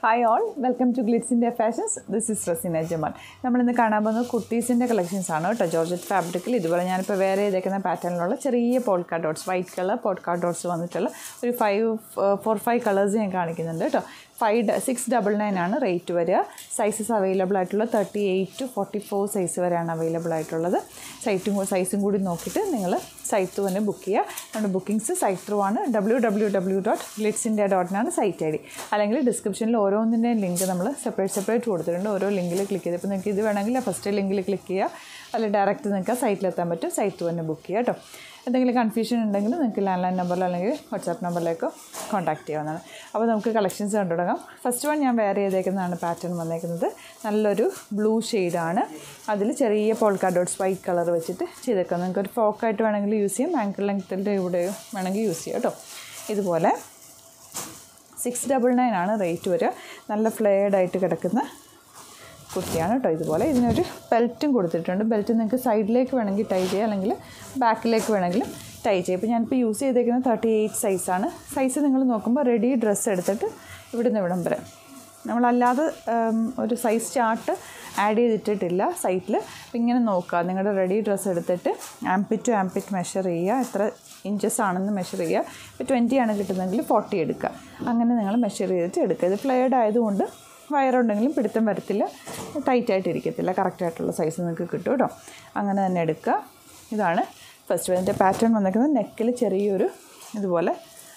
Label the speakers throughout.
Speaker 1: hi all welcome to Glitz India fashions this is Razeena Jamal നമ്മളിന്ന് കാണാൻ പോകുന്നത് കുട്ടീസിൻ്റെ കളക്ഷൻസ് ആണ് കേട്ടോ ജോർജറ്റ് ഫാബ്രിക്കിൽ ഇതുപോലെ ഞാനിപ്പോൾ വേറെ ചെയ്തേക്കുന്ന പാറ്റേണിലുള്ള ചെറിയ polka dots white colour polka dots വന്നിട്ടുള്ള ഒരു ഫൈവ് ഫോർ ഫൈവ് കളേഴ്സ് ഞാൻ കാണിക്കുന്നുണ്ട് കേട്ടോ ഫൈവ് സിക്സ് ഡബിൾ നയൻ ആണ് റേറ്റ് വരിക സൈസസ് അവൈലബിൾ ആയിട്ടുള്ള thirty eight to forty four size വരെയാണ് അവൈലബിൾ ആയിട്ടുള്ളത് സൈറ്റും സൈസും കൂടി നോക്കിയിട്ട് നിങ്ങൾ സൈറ്റ് തന്നെ ബുക്ക് ചെയ്യുക നമ്മുടെ ബുക്കിംഗ്സ് സൈറ്റ് ത്രൂ ആണ് W W W dot Glitz India ഡോട്ടിനാണ് സൈറ്റ് ഐ ഡി അല്ലെങ്കിൽ ഡിസ്ക്രിപ്ഷനിൽ ഓരോന്നിൻ്റെയും ലിങ്ക് നമ്മൾ സെപ്പറേറ്റ് സെപ്പറേറ്റ് കൊടുത്തിട്ടുണ്ട് ഓരോ ലിങ്കിൽ ക്ലിക്ക് ചെയ്ത് ഇപ്പോൾ നിങ്ങൾക്ക് ഇത് വേണമെങ്കിൽ ഫസ്റ്റ് ലിങ്കിൽ ക്ലിക്ക് ചെയ്യുക അല്ലെങ്കിൽ ഡയറക്റ്റ് നിങ്ങൾക്ക് സൈറ്റിലെത്താൻ പറ്റും സൈറ്റ് തന്നെ ബുക്ക് ചെയ്യുക കേട്ടോ എന്തെങ്കിലും കൺഫ്യൂഷൻ ഉണ്ടെങ്കിൽ നിങ്ങൾക്ക് ലാൻഡ് ലൈൻ നമ്പറിലോ അല്ലെങ്കിൽ വാട്സാപ്പ് നമ്പറിലേക്കോ കോൺടാക്ട് ചെയ്യാവുന്നതാണ് അപ്പോൾ നമുക്ക് കളക്ഷൻസ് കണ്ടു തുടങ്ങാം ഫസ്റ്റ് വൺ ഞാൻ വേറെ ചെയ്തേക്കുന്നതാണ് പാറ്റേൺ വന്നേക്കുന്നത് നല്ലൊരു ബ്ലൂ ഷെയ്ഡാണ് അതിൽ ചെറിയ പോൾക്കാ ഡോട്ട്സ് വൈറ്റ് കളർ വെച്ചിട്ട് ചെയ്തേക്കാം നിങ്ങൾക്ക് ഒരു ഫ്രോക്കായിട്ട് വേണമെങ്കിൽ യൂസ് ചെയ്യാം ആങ്കിൾ ലെങ്ത്തിൻ്റെ ഇവിടെ വേണമെങ്കിൽ യൂസ് ചെയ്യാം കേട്ടോ ഇതുപോലെ സിക്സ് ഡബിൾ നയൻ ആണ് റേറ്റ് വരിക നല്ല ഫ്ലെയർഡ് ആയിട്ട് കിടക്കുന്ന കുർത്തിയാണ് കേട്ടോ ഇതുപോലെ ഇതിനൊരു ബെൽറ്റും കൊടുത്തിട്ടുണ്ട് ബെൽറ്റ് നിങ്ങൾക്ക് സൈഡിലേക്ക് വേണമെങ്കിൽ ടൈ ചെയ്യാം അല്ലെങ്കിൽ ബാക്കിലേക്ക് വേണമെങ്കിലും ടൈ ചെയ്യാം ഇപ്പോൾ ഞാനിപ്പോൾ യൂസ് ചെയ്തേക്കുന്നത് തേർട്ടി എയ്റ്റ് സൈസാണ് സൈസ് നിങ്ങൾ നോക്കുമ്പോൾ റെഡി ഡ്രസ്സ് എടുത്തിട്ട് ഇവിടുന്ന് ഇവിടം വരെ നമ്മളല്ലാതെ ഒരു സൈസ് ചാർട്ട് ആഡ് ചെയ്തിട്ടിട്ടില്ല സൈറ്റിൽ അപ്പോൾ ഇങ്ങനെ നോക്കുക നിങ്ങളുടെ റെഡി ഡ്രസ്സ് എടുത്തിട്ട് ആംപിറ്റ് ടു ആംപിറ്റ് മെഷർ ചെയ്യുക എത്ര ഇഞ്ചസ് ആണെന്ന് മെഷർ ചെയ്യുക ഇപ്പോൾ ട്വൻറ്റി ആണ് കിട്ടുന്നതെങ്കിൽ ഫോർട്ടി എടുക്കുക അങ്ങനെ നിങ്ങൾ മെഷർ ചെയ്തിട്ട് എടുക്കുക ഇത് ഫ്ലെയർഡ് ആയതുകൊണ്ട് വയറുണ്ടെങ്കിലും പിടുത്തം വരത്തില്ല ടൈറ്റായിട്ട് ഇരിക്കത്തില്ല കറക്റ്റായിട്ടുള്ള സൈസ് നിങ്ങൾക്ക് കിട്ടും കേട്ടോ അങ്ങനെ തന്നെ എടുക്കുക ഇതാണ് ഫസ്റ്റ് ഇതിൻ്റെ പാറ്റേൺ വന്നിരിക്കുന്നത് നെക്കിൽ ചെറിയൊരു ഇതുപോലെ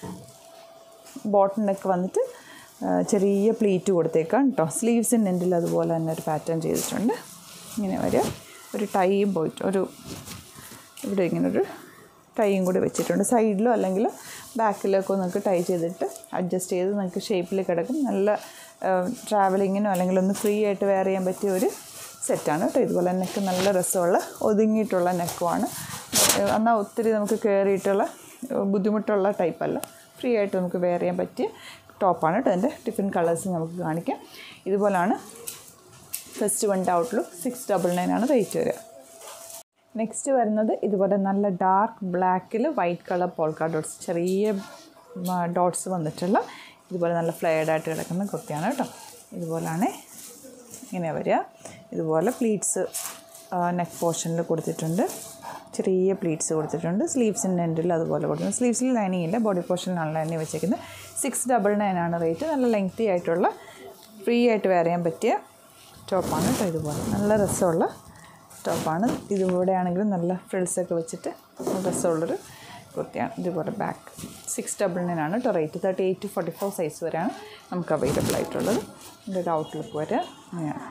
Speaker 1: ബോട്ടം നെക്ക് വന്നിട്ട് ചെറിയ പ്ലീറ്റ് കൊടുത്തേക്കാം കേട്ടോ സ്ലീവ്സിൻ്റെ എൻഡിൽ അതുപോലെ തന്നെ ഒരു പാറ്റേൺ ചെയ്തിട്ടുണ്ട് ഇങ്ങനെ വരിക ഒരു ടൈയും പോയിട്ട് ഒരു ഇവിടെ ഇങ്ങനെ ഒരു ടൈയും കൂടി വെച്ചിട്ടുണ്ട് സൈഡിലോ അല്ലെങ്കിൽ ബാക്കിലേക്കോ നിങ്ങൾക്ക് ടൈ ചെയ്തിട്ട് അഡ്ജസ്റ്റ് ചെയ്ത് നിങ്ങൾക്ക് ഷേപ്പിൽ കിടക്കും നല്ല ട്രാവലിങ്ങിനോ അല്ലെങ്കിൽ ഒന്ന് ഫ്രീ ആയിട്ട് വെയർ ചെയ്യാൻ പറ്റിയ ഒരു സെറ്റാണ് കേട്ടോ ഇതുപോലെ നെക്ക് നല്ല രസമുള്ള ഒതുങ്ങിയിട്ടുള്ള നെക്കുമാണ് എന്നാൽ ഒത്തിരി നമുക്ക് കയറിയിട്ടുള്ള ബുദ്ധിമുട്ടുള്ള ടൈപ്പല്ല ഫ്രീ ആയിട്ട് നമുക്ക് വെയർ ചെയ്യാൻ പറ്റിയ ടോപ്പാണ് കേട്ടോ അതിൻ്റെ ഡിഫറെൻറ്റ് കളേഴ്സ് നമുക്ക് കാണിക്കാം ഇതുപോലാണ് first one outlook six double nine ആണ് റേറ്റ് വരിക നെക്സ്റ്റ് വരുന്നത് ഇതുപോലെ നല്ല ഡാർക്ക് ബ്ലാക്കിൽ വൈറ്റ് കളർ പോൾക്കാ ഡോട്ട്സ് ചെറിയ ഡോട്ട്സ് വന്നിട്ടുള്ള ഇതുപോലെ നല്ല ഫ്ലെയർഡ് ആയിട്ട് കിടക്കുന്ന കുർത്തിയാണ് കേട്ടോ ഇതുപോലാണ് ഇങ്ങനെ വരിക ഇതുപോലെ പ്ലീറ്റ്സ് നെക്ക് പോർഷനിൽ കൊടുത്തിട്ടുണ്ട് ചെറിയ പ്ലീറ്റ്സ് കൊടുത്തിട്ടുണ്ട് സ്ലീവ്സിൻ്റെ എൻഡിൽ അതുപോലെ കൊടുത്തിട്ടുണ്ട് സ്ലീവ്സിൽ ലൈനിങ് ഇല്ല ബോഡി പോർഷനിലാണ് ലൈനിങ് വെച്ചേക്കുന്നത് സിക്സ് ഡബിൾ നയൻ ആണ് റേറ്റ് നല്ല ലെങ്തി ആയിട്ടുള്ള ഫ്രീ ആയിട്ട് വെയർ ചെയ്യാൻ പറ്റിയ ടോപ്പാണ് കേട്ടോ ഇതുപോലെ നല്ല രസമുള്ള ടോപ്പാണ് ഇതിലൂടെ ആണെങ്കിലും നല്ല ഫ്രിൽസൊക്കെ വെച്ചിട്ട് രസമുള്ളൊരു കുർത്തിയാണ് ഇതുപോലെ ബാക്ക് സിക്സ് ഡബിൾ നയൻ ആണ് കേട്ടോ rate thirty eight to forty four size വരെയാണ് നമുക്ക് അവൈലബിൾ ആയിട്ടുള്ളത് ഇതിൻ്റെ ഒരു ഔട്ട്ലുക്ക് വരെ അങ്ങനെയാണ്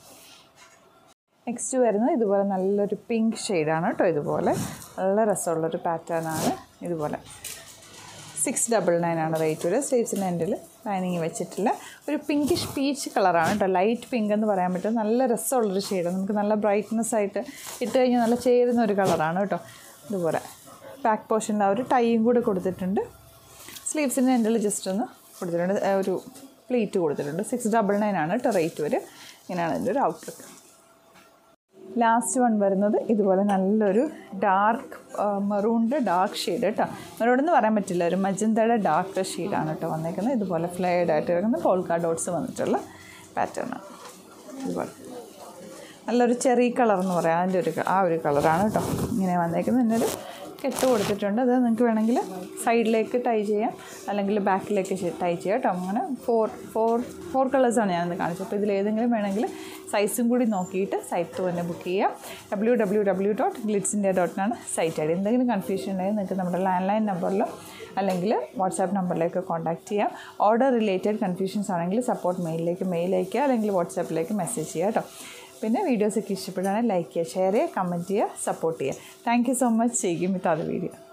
Speaker 1: നെക്സ്റ്റ് വരുന്നത് ഇതുപോലെ നല്ലൊരു പിങ്ക് ഷെയ്ഡാണ് കേട്ടോ ഇതുപോലെ നല്ല രസമുള്ളൊരു പാറ്റേൺ ആണ് ഇതുപോലെ സിക്സ് ഡബിൾ നയൻ ആണ് റേറ്റ് വരിക സ്ലീവ്സിൻ്റെ എൻഡിൽ ലൈനിങ് വെച്ചിട്ടില്ല ഒരു പിങ്കിഷ് പീച്ച് കളറാണ് കേട്ടോ ലൈറ്റ് പിങ്ക് എന്ന് പറയാൻ പറ്റും നല്ല രസമുള്ളൊരു ഷെയ്ഡാണ് നമുക്ക് നല്ല ബ്രൈറ്റ്നെസ് ആയിട്ട് ഇട്ട് കഴിഞ്ഞാൽ നല്ല ചേരുന്ന ഒരു കളറാണ് കേട്ടോ ഇതുപോലെ ബാക്ക് പോർഷനിൽ ആ ഒരു ടൈയും കൂടെ കൊടുത്തിട്ടുണ്ട് സ്ലീവ്സിൻ്റെ എൻഡിൽ ജസ്റ്റ് ഒന്ന് കൊടുത്തിട്ടുണ്ട് ഒരു പ്ലീറ്റ് കൊടുത്തിട്ടുണ്ട് സിക്സ് ഡബിൾ നയൻ ആണ് കേട്ടോ റേറ്റ് വരിക ഇങ്ങനെയാണ് ഇതിൻ്റെ ഒരു ഔട്ട്ലുക്ക് ലാസ്റ്റ് വൺ വരുന്നത് ഇതുപോലെ നല്ലൊരു ഡാർക്ക് മെറൂണിൻ്റെ ഡാർക്ക് ഷെയ്ഡ് കേട്ടോ മെറൂൺ എന്ന് പറയാൻ പറ്റില്ല ഒരു മജന്തയുടെ ഡാർക്ക് ഷെയ്ഡാണ് കേട്ടോ വന്നേക്കുന്നത് ഇതുപോലെ ഫ്ലെയർഡ് ആയിട്ട് കിടക്കുന്ന പോൾക്കാ ഡോട്ട്സ് വന്നിട്ടുള്ള പാറ്റേണാണ് ഇതുപോലെ നല്ലൊരു ചെറിയ കളർ എന്ന് പറയാം അതിൻ്റെ ഒരു ആ ഒരു കളറാണ് കേട്ടോ ഇങ്ങനെ വന്നേക്കുന്നത് ഇതിൻ്റെ ഒരു കെട്ട് കൊടുത്തിട്ടുണ്ട് അത് നിങ്ങൾക്ക് വേണമെങ്കിൽ സൈഡിലേക്ക് ടൈ ചെയ്യാം അല്ലെങ്കിൽ ബാക്കിലേക്ക് ടൈ ചെയ്യാം കേട്ടോ അങ്ങനെ ഫോർ ഫോർ ഫോർ കളേഴ്സാണ് ഞാനിന്ന് കാണിച്ചത് അപ്പോൾ ഇതിൽ ഏതെങ്കിലും വേണമെങ്കിൽ സൈസും കൂടി നോക്കിയിട്ട് സൈറ്റ് തന്നെ ബുക്ക് ചെയ്യുക W W W dot Glitz India ഡോട്ടിനാണ് സൈറ്റ് ഐ ഡി എന്തെങ്കിലും കൺഫ്യൂഷൻ ഉണ്ടെങ്കിൽ നിങ്ങൾക്ക് നമ്മുടെ ലാൻഡ് ലൈൻ നമ്പറിലോ അല്ലെങ്കിൽ വാട്സാപ്പ് നമ്പറിലേക്ക് കോൺടാക്റ്റ് ചെയ്യാം ഓർഡർ റിലേറ്റഡ് കൺഫ്യൂഷൻസ് ആണെങ്കിൽ സപ്പോർട്ട് മെയിലിലേക്ക് മെയിൽ അയയ്ക്കുക അല്ലെങ്കിൽ വാട്സാപ്പിലേക്ക് മെസ്സേജ് ചെയ്യുക കേട്ടോ പിന്നെ വീഡിയോസൊക്കെ ഇഷ്ടപ്പെടുകയാണെങ്കിൽ ലൈക്ക് ചെയ്യുക ഷെയർ ചെയ്യുക കമൻറ്റ് ചെയ്യുക സപ്പോർട്ട് ചെയ്യുക താങ്ക് യു സോ മച്ച് ചെയ്യും വിത്ത് അത് വീഡിയോ